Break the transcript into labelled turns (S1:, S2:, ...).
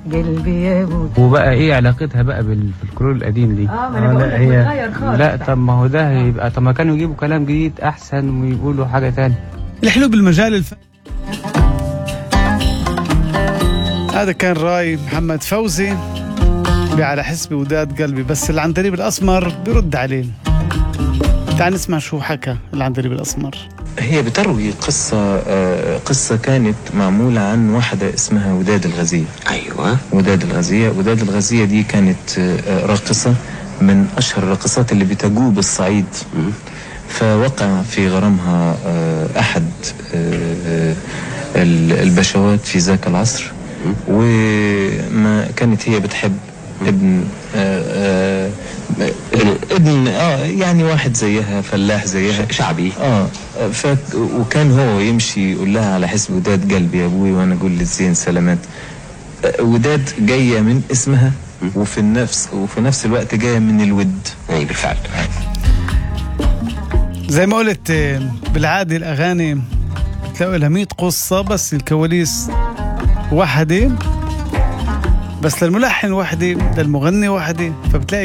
S1: قلبي يا ابو
S2: وبقى ايه علاقتها بقى بالفلكلور القديم دي
S1: اه ما انا بقول لك متغير خالص
S2: لا طب ما هو ده هيبقى طب ما كانوا يجيبوا كلام جديد احسن ويقولوا حاجه تانية
S3: الحلو بالمجال الف... هذا كان راي محمد فوزي على حسبي وداد قلبي بس العندليب الأسمر بيرد عليه تعال نسمع شو حكى العندليب الأسمر
S4: هي بتروي قصة آه، قصة كانت معمولة عن واحدة اسمها وداد الغزية
S5: ايوه
S4: وداد الغزية وداد الغزية دي كانت آه، راقصة من أشهر الراقصات اللي بتجوب الصعيد فوقع في غرامها آه، أحد آه، آه، ال- البشوات في ذاك العصر وما كانت هي بتحب ابن آه، آه، ابن اه يعني واحد زيها فلاح زيها
S5: شعبي
S4: اه ف وكان هو يمشي يقول لها على حسب وداد قلبي يا ابوي وانا اقول للزين سلامات آه، وداد جايه من اسمها وفي النفس وفي نفس الوقت جايه من الود
S5: اي بالفعل
S3: زي ما قلت آه، بالعادة الأغاني بتلاقوا لها 100 قصة بس الكواليس وحدة بس للملحن وحدة للمغني وحدة فبتلاقي